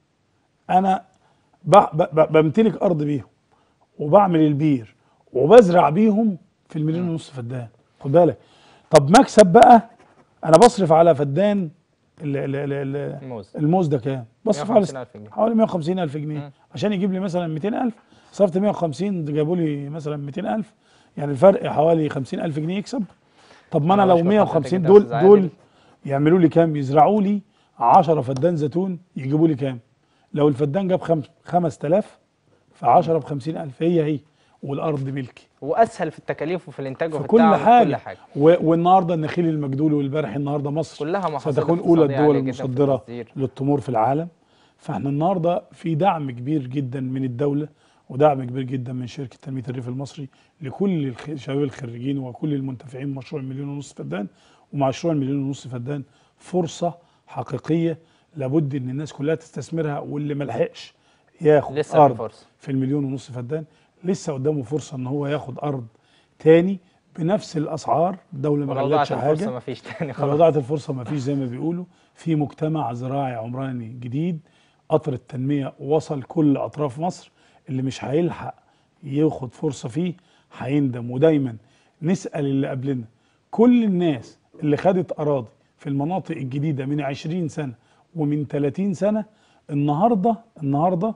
انا ب- ب- ب- بمتلك ارض بيهم وبعمل البير وبزرع بيهم في المليون ونص فدان خد بالك طب مكسب بقى انا بصرف على فدان ال ال ال ال الموز الموز ده كام؟ بصرف على 150,000 جنيه. حوالي 150 ألف جنيه مم. عشان يجيب لي مثلا 200 ألف صرفت 150 جابوا لي مثلا 200 ألف يعني الفرق حوالي 50 ألف جنيه يكسب طب ما أنا أنا لو بشكر 150 حضرتك جدا دول يا أستاذ دول عادل. يعملوا لي كام؟ يزرعوا لي 10 فدان زيتون يجيبوا لي كام؟ لو الفدان جاب خم- 5000 ف 10 ب 50 ألف هي هي والأرض ملكي واسهل في التكاليف وفي الانتاج في وفي كل التعب وفي حاجة. كل حاجه و- والنهارده النخيل المجدول والبرحي النهارده مصر كلها محاصيل ستكون اولى اقتصادية الدول عالية جداً في المصدره التصدير. للتمور في العالم فاحنا النهارده في دعم كبير جدا من الدوله ودعم كبير جدا من شركه تنميه الريف المصري لكل الخ- شباب الخريجين وكل المنتفعين بمشروع المليون ونص فدان ومشروع المليون ونص فدان فرصه حقيقيه لابد ان الناس كلها تستثمرها واللي ما لحقش ياخد لسه في ارض فرصة. في المليون ونص فدان لسه قدامه فرصه ان هو ياخد ارض تاني بنفس الاسعار الدوله ما ولو ضاعت غلتش الفرصه حاجه ما فيش تاني لو خلاص ضاعت الفرصه ما فيش زي ما بيقولوا في مجتمع زراعي عمراني جديد قطر التنميه وصل كل اطراف مصر اللي مش هيلحق ياخد فرصه فيه هيندم ودايما نسال اللي قبلنا كل الناس اللي خدت اراضي في المناطق الجديده من 20 سنه ومن 30 سنه النهارده النهارده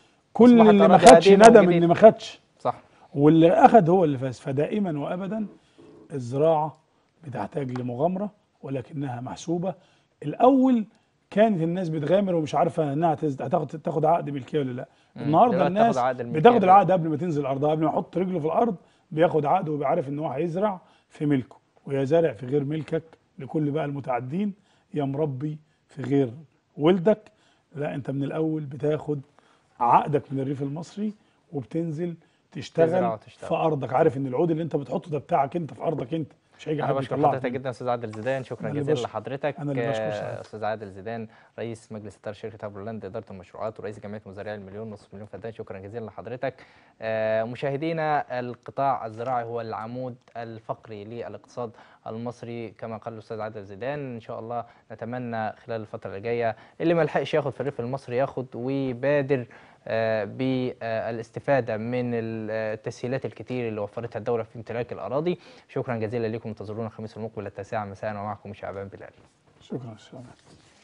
كل أصبحت اللي ما أراضي خدش قديمة ندم وجديدة. ان ما خدش صح واللي اخذ هو اللي فاز فدائما وابدا الزراعه بتحتاج لمغامره ولكنها محسوبه الاول كانت الناس بتغامر ومش عارفه انها تز- هتاخد تاخد عقد ملكيه ولا لا النهارده دلوقتي الناس تاخد عقد الملكية بتاخد بقى. العقد قبل ما تنزل ارضها قبل ما يحط رجله في الارض بياخد عقد وبيبقى عارف ان هو هيزرع في ملكه ويا زارع في غير ملكك لكل بقى المتعدين يا مربي في غير ولدك لا انت من الاول بتاخد عقدك من الريف المصري وبتنزل تزرع تشتغل وتشتغل. في ارضك عارف ان العود اللي انت بتحطه ده بتاعك انت في ارضك انت مش هيجي انا حد بشكر يطلعك حضرتك منه. جدا استاذ عادل زيدان شكرا أنا اللي جزيلا بشكر. لحضرتك أنا اللي بشكر آه، سعادتك. استاذ عادل زيدان رئيس مجلس اداره شركه هابرولاند اداره المشروعات ورئيس جمعيه مزارعي المليون نصف مليون فدان شكرا جزيلا لحضرتك آه، مشاهدينا القطاع الزراعي هو العمود الفقري للاقتصاد المصري كما قال الاستاذ عادل زيدان ان شاء الله نتمنى خلال الفتره اللي جايه اللي ما لحقش ياخد في الريف المصري ياخد ويبادر آه، بالاستفاده من ال- آه، التسهيلات الكتير اللي وفرتها الدوله في امتلاك الاراضي شكرا جزيلا لكم انتظرونا الخميس المقبل التاسعه مساء ومعكم شعبان بلال شكرا شكرا